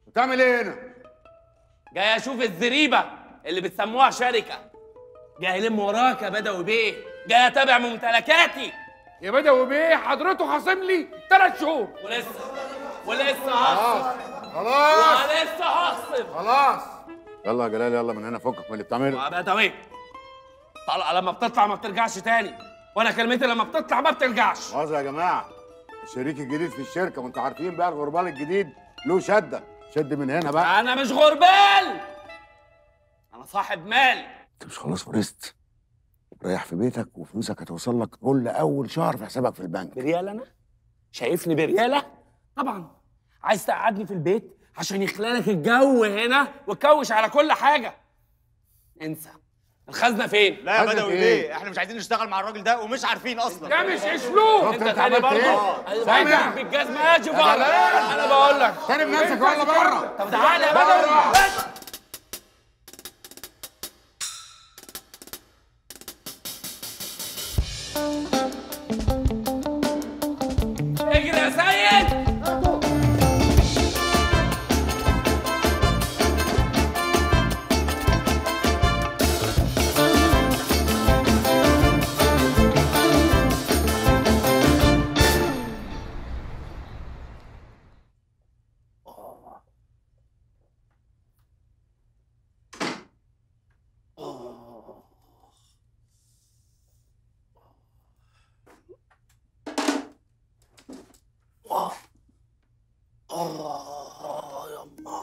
بتعمل ايه هنا؟ جاي اشوف الزريبه اللي بتسموها شركه جاي الم وراك يا بدوي بيه جاي اتابع ممتلكاتي يا بدوي بيه حضرته خاصم لي ثلاث شهور ولسه ولسه هخصم خلاص ولسه هخصم خلاص يلا يا جلال يلا من هنا فكك من اللي بتعمله يا بدوي طلقه لما بتطلع ما بترجعش تاني وانا كلمتي لما بتطلع ما بترجعش خلاص يا جماعه الشريك الجديد في الشركه وانتوا عارفين بقى الغربال الجديد له شده شد من هنا بقى انا مش غربال انا صاحب مال انت مش خلاص ورثت ريح في بيتك وفلوسك هتوصل لك كل اول شهر في حسابك في البنك بريال انا شايفني برياله طبعا عايز تقعدني في البيت عشان يخلالك الجو هنا وتكوش على كل حاجه انسى الخزنه فين لا يا عايزك بدوي إيه؟ ليه؟ احنا مش عايزين نشتغل مع الراجل ده ومش عارفين اصلا ده مش اسلوب انت تاني برضه سامع؟ بالجزمه يا جبار جلال. انا بقول لك تاني بنفسك ولا بره طب تعالى يا بدوي اجري يا سيد آه يما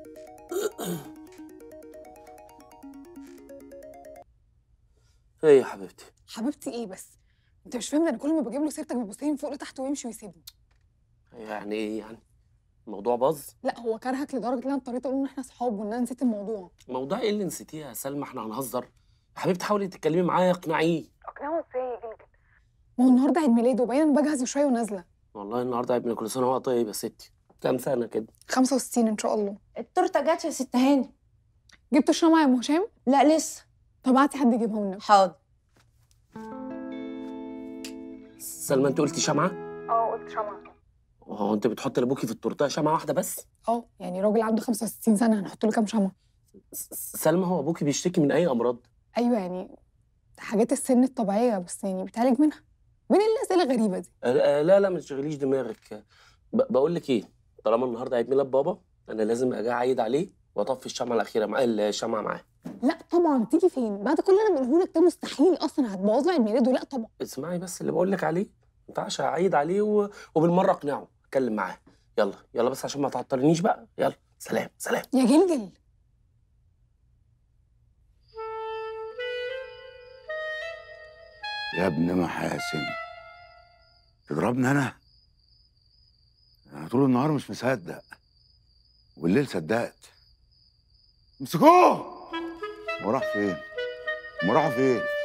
ايه يا حبيبتي حبيبتي ايه بس انت مش فاهم ده انا كل ما بجيب له سيرتك بيبص لي من فوق لتحت ويمشي ويسيبني يعني ايه يعني الموضوع باظ لا هو كرهك لدرجه ان انا اضطريت اقول ان احنا صحاب وان انا نسيت الموضوع موضوع ايه اللي نسيتيه يا سلمى احنا هنهزر يا حبيبتي حاولي تتكلمي معايا اقنعيه اقنعه ازاي يا جلجل ما هو النهارده عيد ميلاده وبعدين انا بجهز شويه ونازله والله النهارده ابني كل سنه وهو طيب يا ستي كام سنه كده 65 ان شاء الله التورته جت يا ست هاني جبت الشمعة يا ام هشام لا لسه طب هاتي حد يجيبها لنا حاضر سلمى انت قلتي شمعه اه قلت شمعة هو انت بتحطي لابوكي في التورته شمعه واحده بس اه يعني راجل عنده 65 سنه هنحط له كام شمعة س- سلمى هو ابوكي بيشتكي من اي امراض ايوه يعني حاجات السن الطبيعيه بس يعني بيتعالج منها من الاسئله الغريبه دي آه، لا لا ما تشغليش دماغك ب- بقول لك ايه طالما النهارده عيد ميلاد بابا انا لازم اجي اعيد عليه واطفي الشمعه الاخيره مع الشمعه معاه لا طبعا تيجي فين بعد كل اللي انا بقوله لك ده مستحيل اصلا هتبوظ له عيد ميلاده لا طبعا اسمعي بس اللي بقول لك عليه ما ينفعش اعيد عليه و... وبالمره اقنعه اتكلم معاه يلا يلا بس عشان ما تعطلنيش بقى يلا سلام سلام يا جلجل يا ابن محاسن تضربني انا انا طول النهار مش مصدق وبالليل صدقت امسكوه هو راح فين؟ هم راحوا فين؟